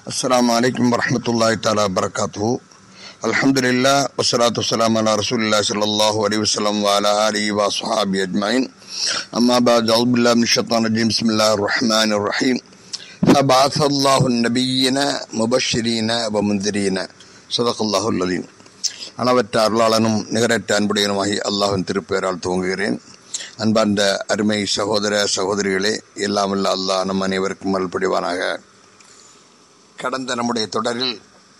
السلام عليكم ورحمة الله تعالى وبركاته الحمد لله والصلاة والسلام على رسول الله صلى الله عليه وسلم وعلى آله وصحابه أجمعين أما بعد أعوذ بالله من الشيطان الرجيم بسم الله الرحمن الرحيم فبعث الله النبيين مبشرين ومنذرين صدق الله العظيم அளவற்ற அருளாளனும் நிகரற்ற அன்புடையனுமாகி அல்லாஹின் திருப்பெயரால் துவங்குகிறேன் அன்பார்ந்த அருமை சகோதர சகோதரிகளே எல்லாமல்ல அல்லாஹ் நம் அனைவருக்கும் அல்படிவானாக கடந்த நம்முடைய தொடரில்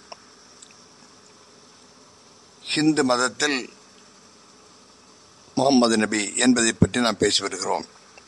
ஹிந்து மதத்தில் முகமது நபி என்பதை பற்றி நாம் பேசி வருகிறோம்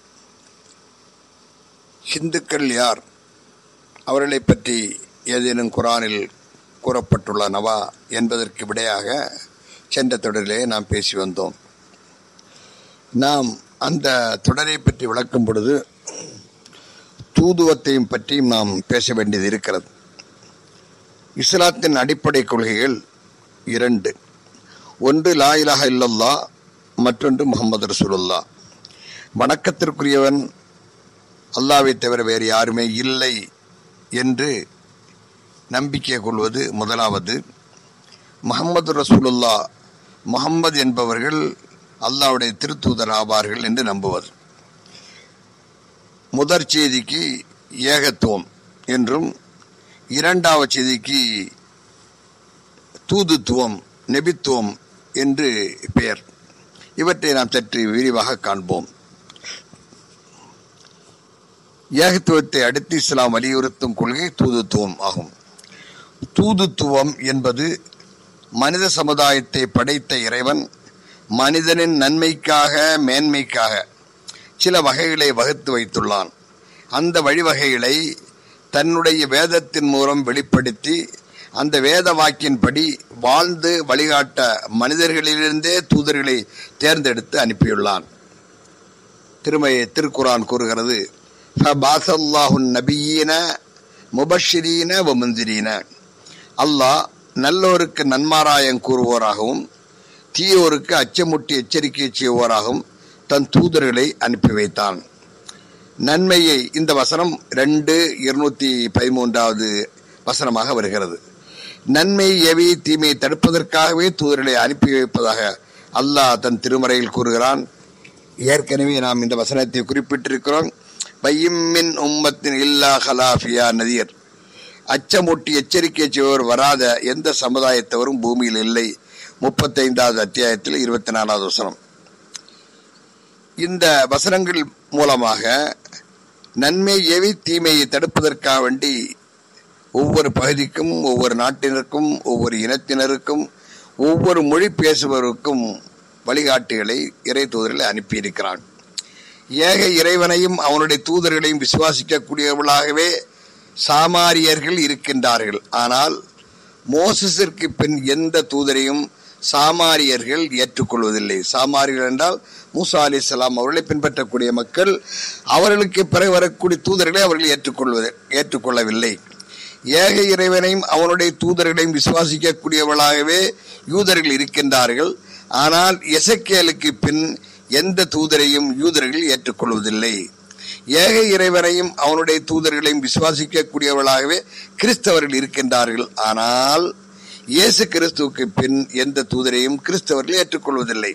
ஹிந்துக்கள் யார் அவர்களை பற்றி ஏதேனும் குரானில் கூறப்பட்டுள்ளனவா என்பதற்கு விடையாக சென்ற தொடரிலே நாம் பேசி வந்தோம் நாம் அந்த தொடரை பற்றி விளக்கும் பொழுது தூதுவத்தையும் பற்றியும் நாம் பேச வேண்டியது இருக்கிறது இஸ்லாத்தின் அடிப்படை கொள்கைகள் இரண்டு ஒன்று லா இலாஹ இல்லல்லா மற்றொன்று முகமது ரசூலுல்லா வணக்கத்திற்குரியவன் அல்லாவை தவிர வேறு யாருமே இல்லை என்று நம்பிக்கை கொள்வது முதலாவது முகமது ரசூலுல்லா முகம்மது என்பவர்கள் அல்லாவுடைய திருத்தூதர் ஆவார்கள் என்று நம்புவது முதற் செய்திக்கு ஏகத்துவம் என்றும் இரண்டாவது செய்திக்கு தூதுத்துவம் நெபித்துவம் என்று பெயர் இவற்றை நாம் சற்று விரிவாக காண்போம் ஏகத்துவத்தை அடுத்து இஸ்லாம் வலியுறுத்தும் கொள்கை தூதுத்துவம் ஆகும் தூதுத்துவம் என்பது மனித சமுதாயத்தை படைத்த இறைவன் மனிதனின் நன்மைக்காக மேன்மைக்காக சில வகைகளை வகுத்து வைத்துள்ளான் அந்த வழிவகைகளை தன்னுடைய வேதத்தின் மூலம் வெளிப்படுத்தி அந்த வேத வாக்கின்படி வாழ்ந்து வழிகாட்ட மனிதர்களிலிருந்தே தூதர்களை தேர்ந்தெடுத்து அனுப்பியுள்ளான் திருமய திருக்குரான் கூறுகிறது நபியீன முபஷிரீன வமுந்திரீன அல்லாஹ் நல்லோருக்கு நன்மாராயம் கூறுவோராகவும் தீயோருக்கு அச்சமுட்டி எச்சரிக்கை செய்வோராகவும் தன் தூதர்களை அனுப்பி வைத்தான் நன்மையை இந்த வசனம் ரெண்டு இருநூத்தி பதிமூன்றாவது வசனமாக வருகிறது நன்மை எவி தீமையை தடுப்பதற்காகவே தூதர்களை அனுப்பி வைப்பதாக அல்லாஹ் தன் திருமறையில் கூறுகிறான் ஏற்கனவே நாம் இந்த வசனத்தை குறிப்பிட்டிருக்கிறோம் பையம்மின் உம்மத்தின் இல்லா ஹலாஃபியா நதியர் அச்சமூட்டி எச்சரிக்கை செய்வோர் வராத எந்த சமுதாயத்தவரும் பூமியில் இல்லை முப்பத்தைந்தாவது அத்தியாயத்தில் இருபத்தி நாலாவது வசனம் இந்த வசனங்கள் மூலமாக நன்மை எவி தீமையை தடுப்பதற்காக வேண்டி ஒவ்வொரு பகுதிக்கும் ஒவ்வொரு நாட்டினருக்கும் ஒவ்வொரு இனத்தினருக்கும் ஒவ்வொரு மொழி பேசுபவருக்கும் வழிகாட்டிகளை இறை தூதர்களை அனுப்பியிருக்கிறான் ஏக இறைவனையும் அவனுடைய தூதர்களையும் விசுவாசிக்கக்கூடியவர்களாகவே சாமாரியர்கள் இருக்கின்றார்கள் ஆனால் மோசஸிற்கு பின் எந்த தூதரையும் சாமாரியர்கள் ஏற்றுக்கொள்வதில்லை சாமாரியர்கள் என்றால் மூசா அலி இஸ்லாம் அவர்களை பின்பற்றக்கூடிய மக்கள் அவர்களுக்கு பிறகு வரக்கூடிய தூதர்களை அவர்கள் ஏற்றுக்கொள்வது ஏற்றுக்கொள்ளவில்லை ஏக இறைவனையும் அவனுடைய தூதர்களையும் விசுவாசிக்கக்கூடியவர்களாகவே யூதர்கள் இருக்கின்றார்கள் ஆனால் எசக்கேலுக்கு பின் எந்த தூதரையும் யூதர்கள் ஏற்றுக்கொள்வதில்லை ஏக இறைவனையும் அவனுடைய தூதர்களையும் விசுவாசிக்கக்கூடியவர்களாகவே கிறிஸ்தவர்கள் இருக்கின்றார்கள் ஆனால் இயேசு கிறிஸ்துவுக்கு பின் எந்த தூதரையும் கிறிஸ்தவர்கள் ஏற்றுக்கொள்வதில்லை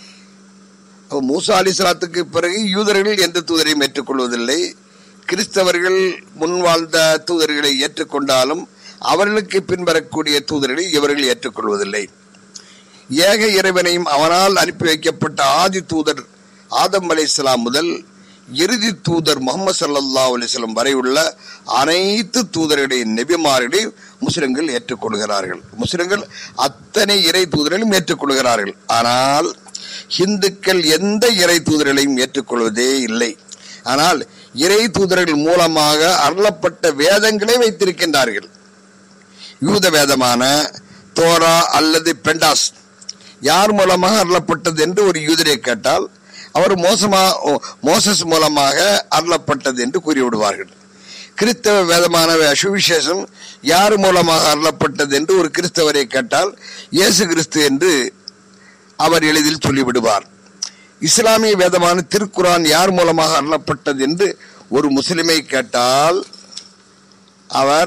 மூசா அலிஸ்லாத்துக்கு பிறகு யூதர்கள் எந்த தூதரையும் ஏற்றுக்கொள்வதில்லை கிறிஸ்தவர்கள் முன் வாழ்ந்த தூதர்களை ஏற்றுக்கொண்டாலும் அவர்களுக்கு பின்வரக்கூடிய தூதர்களை இவர்கள் ஏற்றுக்கொள்வதில்லை ஏக இறைவனையும் அவனால் அனுப்பி வைக்கப்பட்ட ஆதி தூதர் ஆதம் அலி இஸ்லாம் முதல் இறுதி தூதர் முகமது சல்லா அலிஸ்லம் வரை உள்ள அனைத்து தூதர்களுடைய நெபிமார்களை முஸ்லிம்கள் ஏற்றுக்கொள்கிறார்கள் முஸ்லிம்கள் அத்தனை இறை தூதர்களையும் ஏற்றுக்கொள்கிறார்கள் ஆனால் இந்துக்கள் எந்த இறை தூதர்களையும் ஏற்றுக்கொள்வதே இல்லை ஆனால் இறை தூதர்கள் மூலமாக அருளப்பட்ட வேதங்களை வைத்திருக்கின்றார்கள் யூத வேதமான தோரா அல்லது பெண்டாஸ் யார் மூலமாக அருளப்பட்டது என்று ஒரு யூதரை கேட்டால் அவர் மோசமா மோசஸ் மூலமாக அருளப்பட்டது என்று கூறிவிடுவார்கள் கிறிஸ்தவ வேதமான சுவிசேஷம் யார் மூலமாக அருளப்பட்டது என்று ஒரு கிறிஸ்தவரை கேட்டால் இயேசு கிறிஸ்து என்று அவர் எளிதில் சொல்லிவிடுவார் இஸ்லாமிய வேதமான திருக்குரான் யார் மூலமாக அருளப்பட்டது என்று ஒரு முஸ்லிமை கேட்டால் அவர்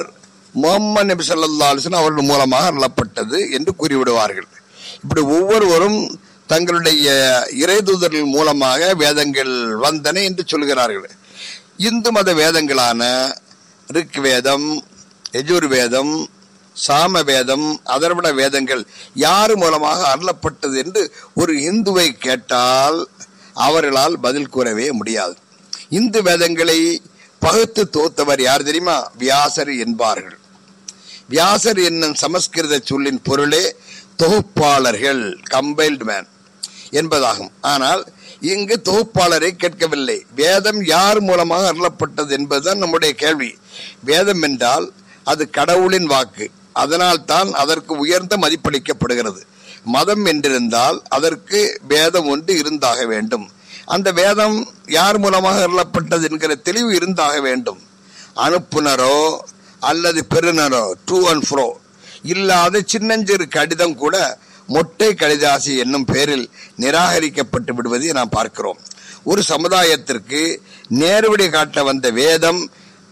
முகமது நபி ஸல்லல்லாஹு அலைஹி வஸல்லம் அவர்கள் மூலமாக அருளப்பட்டது என்று கூறிவிடுவார்கள் இப்படி ஒவ்வொருவரும் தங்களுடைய இறைதூதர்கள் மூலமாக வேதங்கள் வந்தன என்று சொல்கிறார்கள் இந்து மத வேதங்களான ரிக் வேதம் எஜுர் வேதம் சாம வேதம் அதர்வண வேதங்கள் யார் மூலமாக அருளப்பட்டது என்று ஒரு இந்துவை கேட்டால் அவர்களால் பதில் கூறவே முடியாது இந்து வேதங்களை பகுத்து தோத்தவர் யார் தெரியுமா வியாசர் என்பார்கள் வியாசர் என்னும் சமஸ்கிருத சொல்லின் பொருளே தொகுப்பாளர்கள் கம்பைல்டு மேன் என்பதாகும் ஆனால் இங்கு தொகுப்பாளரை கேட்கவில்லை வேதம் யார் மூலமாக அருளப்பட்டது என்பதுதான் நம்முடைய கேள்வி வேதம் என்றால் அது கடவுளின் வாக்கு அதனால் தான் அதற்கு உயர்ந்த மதிப்பளிக்கப்படுகிறது மதம் என்றிருந்தால் அதற்கு வேதம் ஒன்று இருந்தாக வேண்டும் அந்த வேதம் யார் மூலமாக அருளப்பட்டது என்கிற தெளிவு இருந்தாக வேண்டும் அனுப்புனரோ அல்லது பெறுநரோ டூ அண்ட் ஃப்ரோ இல்லாத சின்னஞ்சிறு கடிதம் கூட மொட்டை கடிதாசி என்னும் பெயரில் நிராகரிக்கப்பட்டு விடுவதை நாம் பார்க்கிறோம் ஒரு சமுதாயத்திற்கு நேர்வழி காட்ட வந்த வேதம்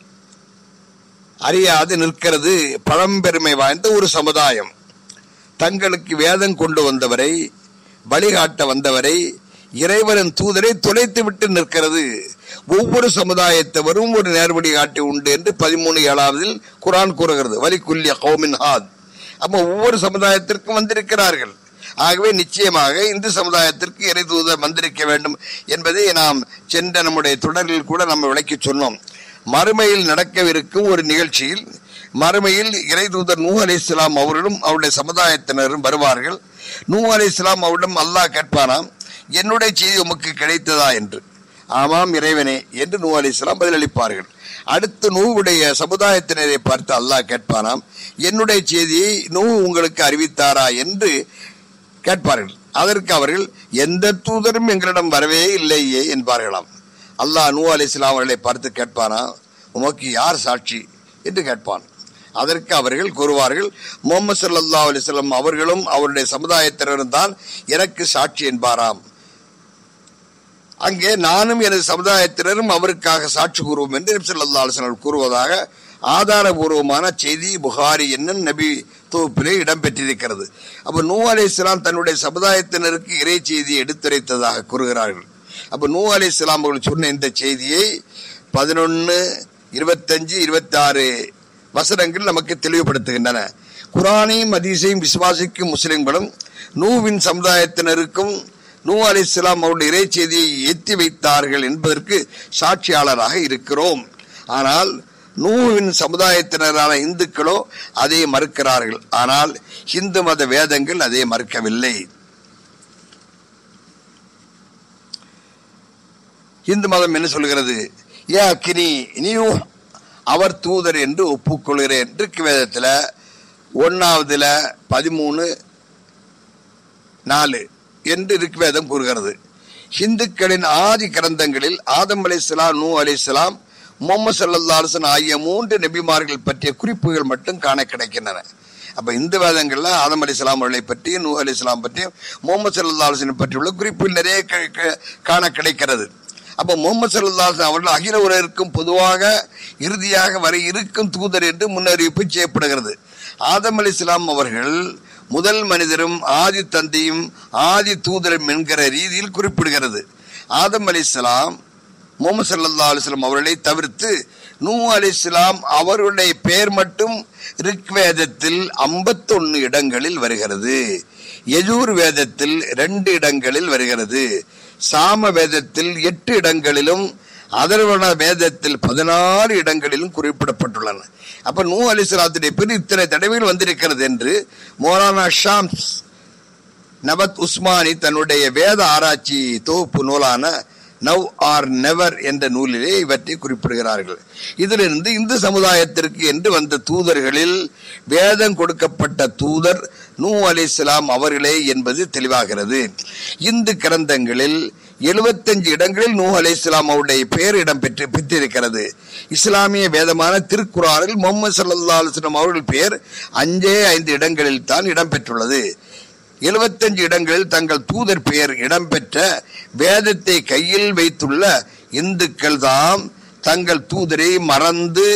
அறியாது நிற்கிறது பழம்பெருமை வாய்ந்த ஒரு சமுதாயம் தங்களுக்கு வேதம் கொண்டு வந்தவரை வழிகாட்ட வந்தவரை இறைவனின் தூதரை தொலைத்து விட்டு நிற்கிறது ஒவ்வொரு சமுதாயத்தவரும் ஒரு நேர்வழி காட்டி உண்டு என்று பதிமூணு ஏழாவதில் குரான் கூறுகிறது வலிக்குல்லிய கௌமின் ஹாத் அப்போ ஒவ்வொரு சமுதாயத்திற்கும் வந்திருக்கிறார்கள் ஆகவே நிச்சயமாக இந்து சமுதாயத்திற்கு இறை தூதர் வந்திருக்க வேண்டும் என்பதை நாம் சென்ற நம்முடைய தொடரில் கூட நம்ம விளக்கி சொன்னோம் மறுமையில் நடக்கவிருக்கும் ஒரு நிகழ்ச்சியில் மறுமையில் இறை தூதர் நூ அலி இஸ்லாம் அவர்களும் அவருடைய சமுதாயத்தினரும் வருவார்கள் நூ அலி இஸ்லாம் அவரிடம் அல்லாஹ் கேட்பானாம் என்னுடைய செய்தி உமக்கு கிடைத்ததா என்று ஆமாம் இறைவனே என்று நூ அலி இஸ்லாம் பதிலளிப்பார்கள் அடுத்து நூவுடைய சமுதாயத்தினரை பார்த்து அல்லாஹ் கேட்பானாம் என்னுடைய செய்தியை நூ உங்களுக்கு அறிவித்தாரா என்று கேட்பார்கள் அதற்கு அவர்கள் எந்த தூதரும் எங்களிடம் வரவே இல்லையே என்பார்களாம் அல்லாஹ் நூ அலி இஸ்லாம் அவர்களை பார்த்து கேட்பானா உமக்கு யார் சாட்சி என்று கேட்பான் அதற்கு அவர்கள் கூறுவார்கள் முகமது சல்லா அலிஸ்லாம் அவர்களும் அவருடைய சமுதாயத்தினரும் தான் எனக்கு சாட்சி என்பாராம் அங்கே நானும் எனது சமுதாயத்தினரும் அவருக்காக சாட்சி கூறுவோம் என்று நபி ஸல்லல்லாஹு அலைஹி வஸல்லம் கூறுவதாக ஆதாரபூர்வமான செய்தி புகாரி என்னும் நபி தொகுப்பிலே இடம்பெற்றிருக்கிறது அப்ப நூ அலி இஸ்லாம் தன்னுடைய சமுதாயத்தினருக்கு இறை செய்தியை எடுத்துரைத்ததாக கூறுகிறார்கள் அப்ப நூ அலி இஸ்லாம் அவர்கள் சொன்ன இந்த செய்தியை பதினொன்னு இருபத்தஞ்சு இருபத்தி ஆறு வசனங்கள் நமக்கு தெளிவுபடுத்துகின்றன குரானையும் அதீசையும் விசுவாசிக்கும் முஸ்லிம்களும் நூவின் சமுதாயத்தினருக்கும் நூ அலி இஸ்லாம் அவருடைய இறை செய்தியை ஏற்றி வைத்தார்கள் என்பதற்கு சாட்சியாளராக இருக்கிறோம் ஆனால் நூவின் சமுதாயத்தினரான இந்துக்களோ அதை மறுக்கிறார்கள் ஆனால் இந்து மத வேதங்கள் அதை மறுக்கவில்லை இந்து மதம் என்ன சொல்கிறது ஏ அக்கினி நீயும் அவர் தூதர் என்று ஒப்புக்கொள்கிறேன் இருக்கு வேதத்துல ஒன்னாவதுல பதிமூணு நாலு என்று ரிக்வேதம் கூறுகிறது இந்துக்களின் ஆதி கிரந்தங்களில் ஆதம் அலிஸ்லாம் நூ அலிஸ்லாம் முகமது சல்லா அலிசன் ஆகிய மூன்று நபிமார்கள் பற்றிய குறிப்புகள் மட்டும் காண கிடைக்கின்றன அப்ப இந்து வேதங்கள்ல ஆதம் அலி இஸ்லாம் அவர்களை பற்றியும் நூ அலி இஸ்லாம் பற்றியும் முகமது சல்லா அலிசன் பற்றியுள்ள குறிப்புகள் நிறைய க- க- காண கிடைக்கிறது அப்ப முகமது சல்லா அவர்கள் அகில உலகிற்கும் பொதுவாக இறுதியாக வரை இருக்கும் தூதர் என்று முன்னறிவிப்பு செய்யப்படுகிறது ஆதம் அலி இஸ்லாம் அவர்கள் முதல் மனிதரும் ஆதி தந்தையும் ஆதி தூதரும் என்கிற ரீதியில் குறிப்பிடுகிறது ஆதம் அலி இஸ்லாம் முகமது சல்லா அலிஸ்லாம் அவர்களை தவிர்த்து நூ அலிஸ்லாம் அவருடைய பெயர் மட்டும் ரிக்வேதத்தில் 51 இடங்களில் வருகிறது யஜூர் வேதத்தில் ரெண்டு இடங்களில் வருகிறது சாம வேதத்தில் எட்டு இடங்களிலும் அதர்வண வேதத்தில் பதினாறு இடங்களிலும் குறிப்பிடப்பட்டுள்ளன அப்ப நூ அலிஸ்லாத்துடைய பேர் இத்தனை தடவைகள் வந்திருக்கிறது என்று மோலானா ஷாம்ஸ் நபத் உஸ்மானி தன்னுடைய வேத ஆராய்ச்சி தொகுப்பு நூலான நவ் ஆர் நெவர் என்ற நூலிலே இவற்றை குறிப்பிடுகிறார்கள் இதிலிருந்து இந்து சமுதாயத்திற்கு என்று வந்த தூதர்களில் வேதம் கொடுக்கப்பட்ட தூதர் நூ அலிஸ்லாம் அவர்களே என்பது தெளிவாகிறது இந்து கிரந்தங்களில் 75 இடங்களில் நூ அலிஸ்லாம் அவருடைய பெயர் இடம் பெற்று பெற்றிருக்கிறது இஸ்லாமிய வேதமான திருக்குறானில் முகமது சல்லா அலுவலம் அவர்கள் பெயர் அஞ்சே ஐந்து இடங்களில் தான் இடம்பெற்றுள்ளது 75 இடங்களில் தங்கள் தூதர் பெயர் இடம்பெற்ற வேதத்தை கையில் வைத்துள்ள இந்துக்கள் தாம் தங்கள் தூதரை மறந்து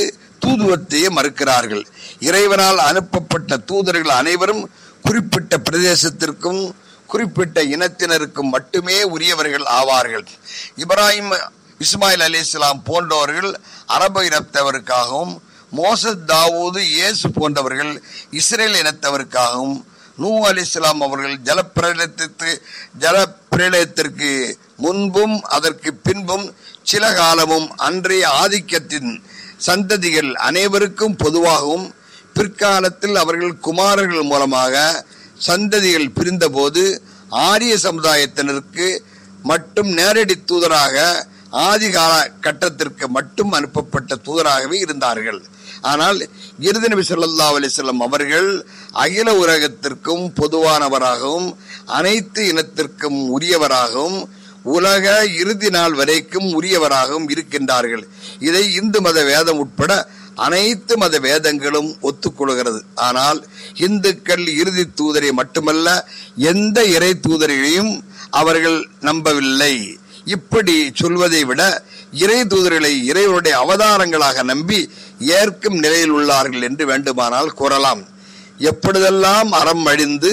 தூதுவத்தையே மறுக்கிறார்கள் இறைவனால் அனுப்பப்பட்ட தூதர்கள் அனைவரும் குறிப்பிட்ட பிரதேசத்திற்கும் குறிப்பிட்ட இனத்தினருக்கும் மட்டுமே உரியவர்கள் ஆவார்கள் இப்ராஹிம் இஸ்மாயில் அலி இஸ்லாம் போன்றவர்கள் அரபு இனத்தவருக்காகவும் மோசத் தாவூது இயேசு போன்றவர்கள் இஸ்ரேல் இனத்தவருக்காகவும் நூ அலி இஸ்லாம் அவர்கள் ஜலப்பிரளயத்திற்கு ஜலப்பிரளயத்திற்கு முன்பும் அதற்கு பின்பும் சில காலமும் அன்றைய ஆதிக்கத்தின் சந்ததிகள் அனைவருக்கும் பொதுவாகவும் பிற்காலத்தில் அவர்கள் குமாரர்கள் மூலமாக சந்ததிகள் பிரிந்தபோது ஆரிய சமுதாயத்தினருக்கு மட்டும் நேரடி தூதராக ஆதி கால கட்டத்திற்கு மட்டும் அனுப்பப்பட்ட தூதராகவே இருந்தார்கள் ஆனால் இறுதி நபி ஸல்லல்லாஹு அலைஹி வஸல்லம் அவர்கள் அகில உலகத்திற்கும் பொதுவானவராகவும் அனைத்து இனத்திற்கும் உரியவராகவும் உலக இறுதி நாள் வரைக்கும் உரியவராகவும் இருக்கின்றார்கள் இதை இந்து மத வேதம் உட்பட அனைத்து மத வேதங்களும் ஒத்துக்கொள்கிறது ஆனால் இந்துக்கள் இறுதி தூதரை மட்டுமல்ல எந்த இறை தூதரையும் அவர்கள் நம்பவில்லை இப்படி சொல்வதை விட இறை தூதர்களை இறைவனுடைய அவதாரங்களாக நம்பி ஏற்கும் நிலையில் உள்ளார்கள் என்று வேண்டுமானால் கூறலாம் எப்பொழுதெல்லாம் அறம் அழிந்து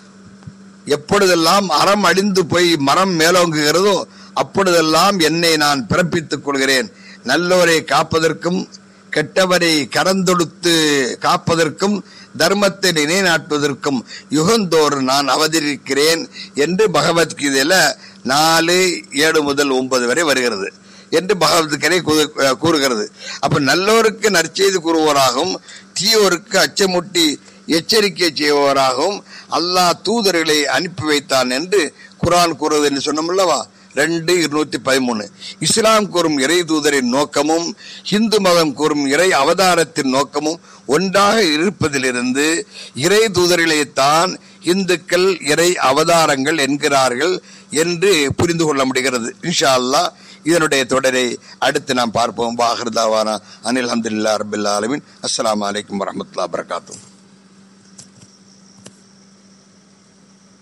எப்பொழுதெல்லாம் அறம் அழிந்து போய் மரம் மேலோங்குகிறதோ அப்பொழுதெல்லாம் என்னை நான் பிறப்பித்துக் கொள்கிறேன் நல்லோரை காப்பதற்கும் கெட்டவரை கரந்தொடுத்து காப்பதற்கும் தர்மத்தை நிலைநாட்டுவதற்கும் யுகந்தோறும் நான் அவதரிக்கிறேன் என்று பகவத்கீதையில நாலு ஏழு முதல் ஒன்பது வரை வருகிறது என்று பகவத்கீதை கூறு- கூறுகிறது அப்ப நல்லோருக்கு நற்செய்தி கூறுவோராகவும் தீயோருக்கு அச்சமூட்டி எச்சரிக்கை செய்பவராகவும் அல்லாஹ் தூதர்களை அனுப்பி வைத்தான் என்று குர்ஆன் கூறுவது என்று சொன்னோம்லவா ரெண்டு இருநூத்தி பதிமூணு இஸ்லாம் கூறும் இறை தூதரின் நோக்கமும் இந்து மதம் கூறும் இறை அவதாரத்தின் நோக்கமும் ஒன்றாக இருப்பதிலிருந்து இறை தூதர்களைத்தான் இந்துக்கள் இறை அவதாரங்கள் என்கிறார்கள் என்று புரிந்து கொள்ள முடிகிறது இன்ஷா அல்லாஹ் இதனுடைய தொடரை அடுத்து நாம் பார்ப்போம் பாஹர்தாவானா அனில் அஹமதுல்லா ரபில் ஆலமின் அஸ்ஸலாமு அலைக்கும் வரஹ்மத்துல்லாஹி வபரகாத்துஹு